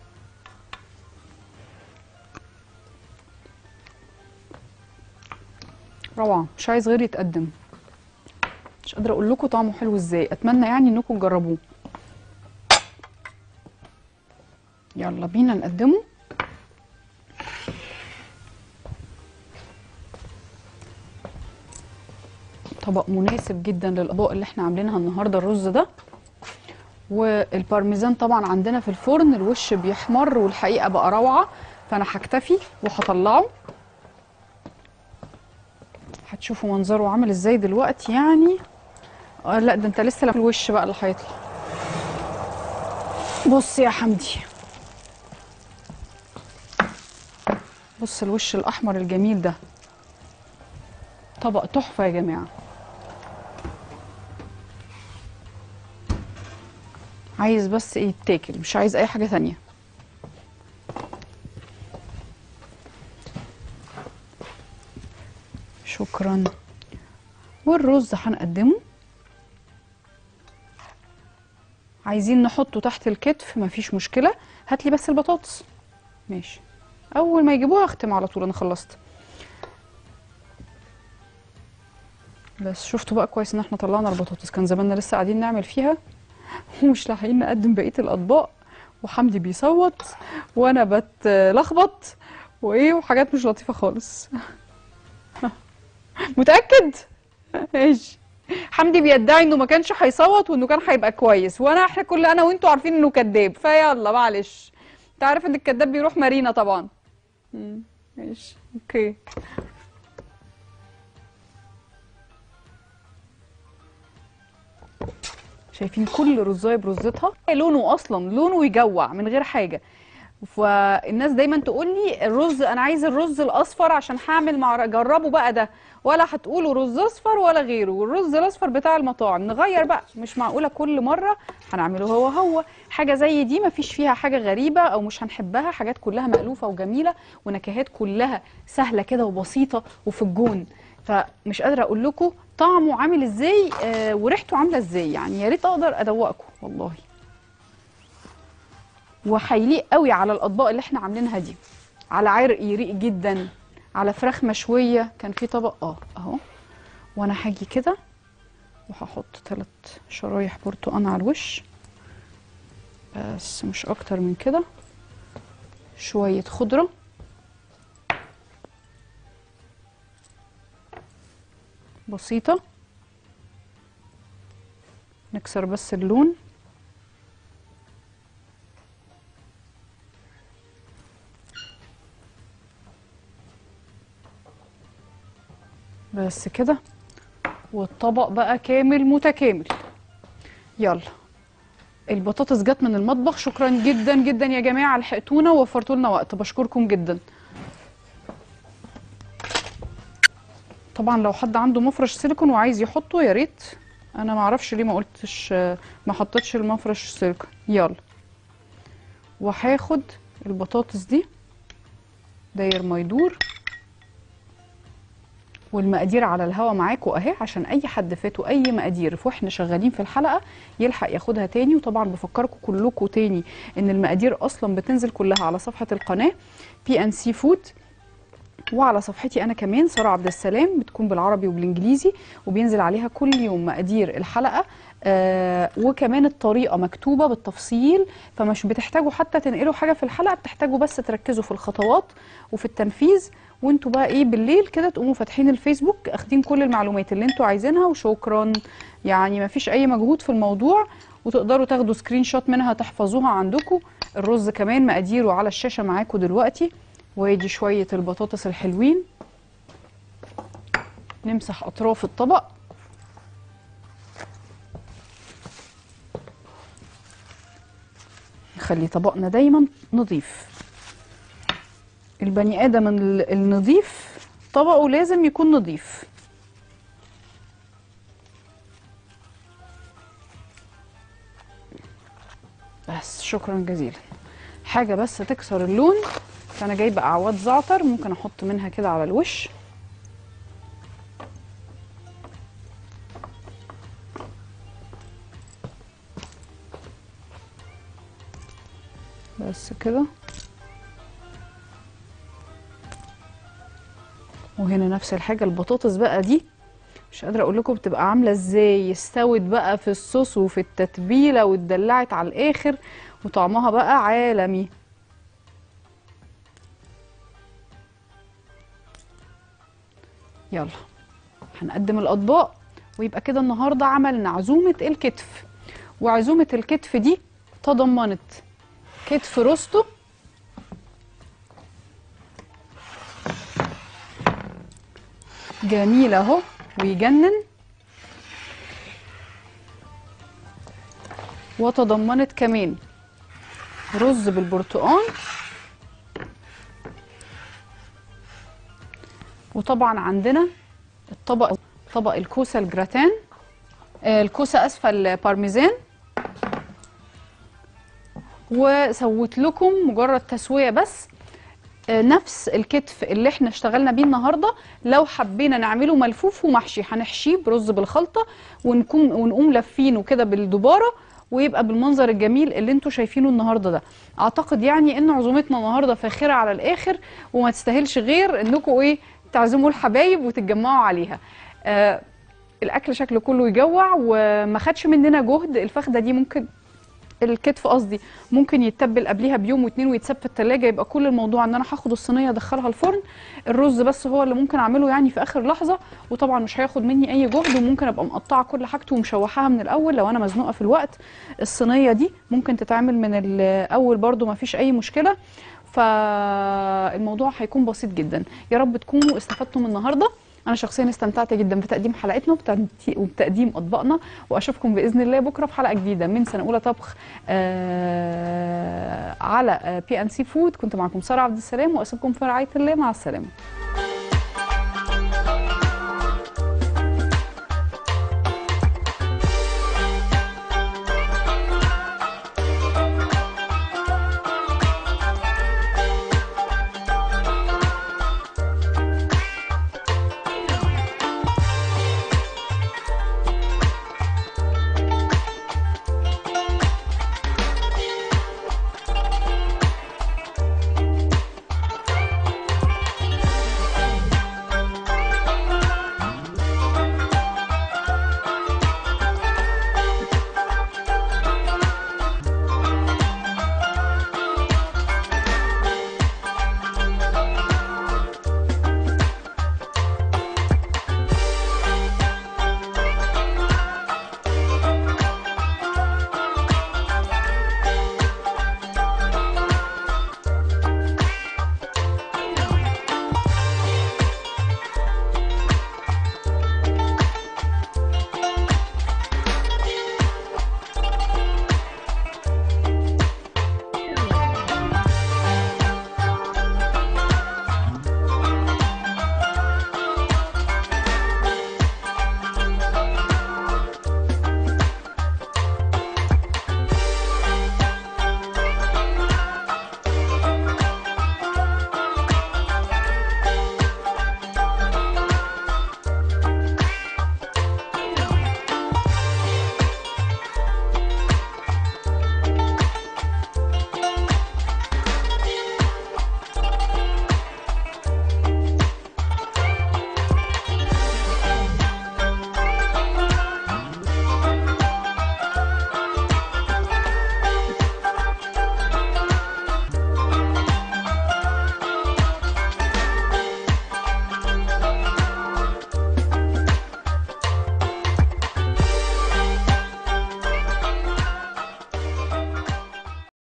روعه مش عايز غير يتقدم مش قادره اقول لكم طعمه حلو ازاي اتمنى يعني انكم تجربوه يلا بينا نقدمه طبق مناسب جدا للاطباق اللي احنا عاملينها النهارده الرز ده والبارميزان طبعا عندنا في الفرن الوش بيحمر والحقيقه بقى روعه فانا هكتفي وهطلعه هتشوفوا منظره عامل ازاي دلوقتي يعني آه لا ده انت لسه لما الوش بقى اللي هيطلع بص يا حمدي بص الوش الاحمر الجميل ده طبق تحفه يا جماعه عايز بس ايه يتاكل مش عايز اي حاجه تانية شكرا والرز هنقدمه عايزين نحطه تحت الكتف مفيش مشكله هات لي بس البطاطس ماشي اول ما يجيبوها اختم على طول انا خلصت بس شفتوا بقى كويس ان احنا طلعنا البطاطس كان زماننا لسه قاعدين نعمل فيها ومش لاحقين نقدم بقيه الاطباق وحمدي بيصوت وانا بتلخبط وايه وحاجات مش لطيفه خالص متاكد ماشي حمدي بيدعي انه ما كانش هيصوت وانه كان هيبقى كويس وانا احنا كل انا وانتوا عارفين انه كذاب فيلا معلش انت عارف ان الكذاب بيروح مارينا طبعا مم. ماشي اوكي شايفين كل رزايه برزتها لونه اصلا لونه يجوع من غير حاجه فالناس دايما تقول لي الرز انا عايز الرز الاصفر عشان هعمل مع جربوا بقى ده ولا هتقولوا رز اصفر ولا غيره والرز الاصفر بتاع المطاعم نغير بقى مش معقوله كل مره هنعمله هو هو حاجه زي دي مفيش فيها حاجه غريبه او مش هنحبها حاجات كلها مألوفه وجميله ونكهات كلها سهله كده وبسيطه وفي الجون فمش قادره اقول لكم طعمه عامل ازاي آه وريحته عامله ازاي يعني يا ريت اقدر ادوقكم والله وهيليق قوي على الاطباق اللي احنا عاملينها دي على عرق يليق جدا على فراخ مشويه كان في طبق اه اهو وانا هاجي كده وهحط ثلاث شرايح برتقان على الوش بس مش اكتر من كده شويه خضره بسيطه نكسر بس اللون بس كده والطبق بقى كامل متكامل يلا البطاطس جت من المطبخ شكرا جدا جدا يا جماعه لحقتونا ووفرتوا لنا وقت بشكركم جدا طبعا لو حد عنده مفرش سيليكون وعايز يحطه يا ريت انا ما اعرفش ليه ما قلتش ما حطيتش المفرش سيليكون يلا وهاخد البطاطس دي داير ما يدور والمقادير على الهوا معاكم اهي عشان اي حد فاته اي مقادير واحنا شغالين في الحلقه يلحق ياخدها تاني وطبعا بفكركم كلكم تاني ان المقادير اصلا بتنزل كلها على صفحه القناه بي ان سي فود وعلى صفحتي انا كمان ساره عبد السلام بتكون بالعربي وبالانجليزي وبينزل عليها كل يوم مقادير الحلقه آه وكمان الطريقه مكتوبه بالتفصيل فمش بتحتاجوا حتى تنقلوا حاجه في الحلقه بتحتاجوا بس تركزوا في الخطوات وفي التنفيذ وانتوا بقى ايه بالليل كده تقوموا فاتحين الفيسبوك اخدين كل المعلومات اللي انتوا عايزينها وشكرا يعني ما فيش اي مجهود في الموضوع وتقدروا تاخدوا سكرين شوت منها تحفظوها عندكم الرز كمان مقاديره على الشاشه معاكم دلوقتي وادي شويه البطاطس الحلوين نمسح اطراف الطبق نخلي طبقنا دايما نظيف البني ادم ال- النظيف طبقه لازم يكون نظيف بس شكرا جزيلا حاجه بس تكسر اللون فانا جايبه اعواد زعتر ممكن احط منها كده على الوش بس كده وهنا نفس الحاجه البطاطس بقى دي مش قادره اقول لكم بتبقى عامله ازاي استوت بقى في الصوص وفي التتبيله واتدلعت على الاخر وطعمها بقى عالمي يلا هنقدم الاطباق ويبقى كده النهارده عملنا عزومه الكتف وعزومه الكتف دي تضمنت كتف روستو جميل اهو ويجنن وتضمنت كمان رز بالبرتقال وطبعا عندنا الطبق طبق الكوسه الجراتان آه، الكوسه اسفه البارميزان وسويت لكم مجرد تسويه بس آه، نفس الكتف اللي احنا اشتغلنا بيه النهارده لو حبينا نعمله ملفوف ومحشي هنحشيه برز بالخلطه ونكون ونقوم لافينه كده بالدباره ويبقى بالمنظر الجميل اللي انتوا شايفينه النهارده ده اعتقد يعني ان عزومتنا النهارده فاخره على الاخر وما تستاهلش غير انكم ايه تعزموا الحبايب وتتجمعوا عليها آه الاكل شكله كله يجوع وما خدش مننا جهد الفخده دي ممكن الكتف قصدي ممكن يتبل قبليها بيوم واتنين ويتساب في التلاجة يبقى كل الموضوع ان انا هاخد الصينيه ادخلها الفرن الرز بس هو اللي ممكن اعمله يعني في اخر لحظه وطبعا مش هياخد مني اي جهد وممكن ابقى مقطعه كل حاجته ومشوحاها من الاول لو انا مزنوقه في الوقت الصينيه دي ممكن تتعمل من الاول برده ما فيش اي مشكله فالموضوع هيكون بسيط جدا يا رب تكونوا استفدتوا من النهارده انا شخصيا استمتعت جدا بتقديم حلقتنا وبتنتي- وبتقديم اطباقنا واشوفكم باذن الله بكره في حلقه جديده من سنه اولى طبخ آه على بي ان سي فود كنت معكم ساره عبد السلام واسيبكم في رعايه الله مع السلامه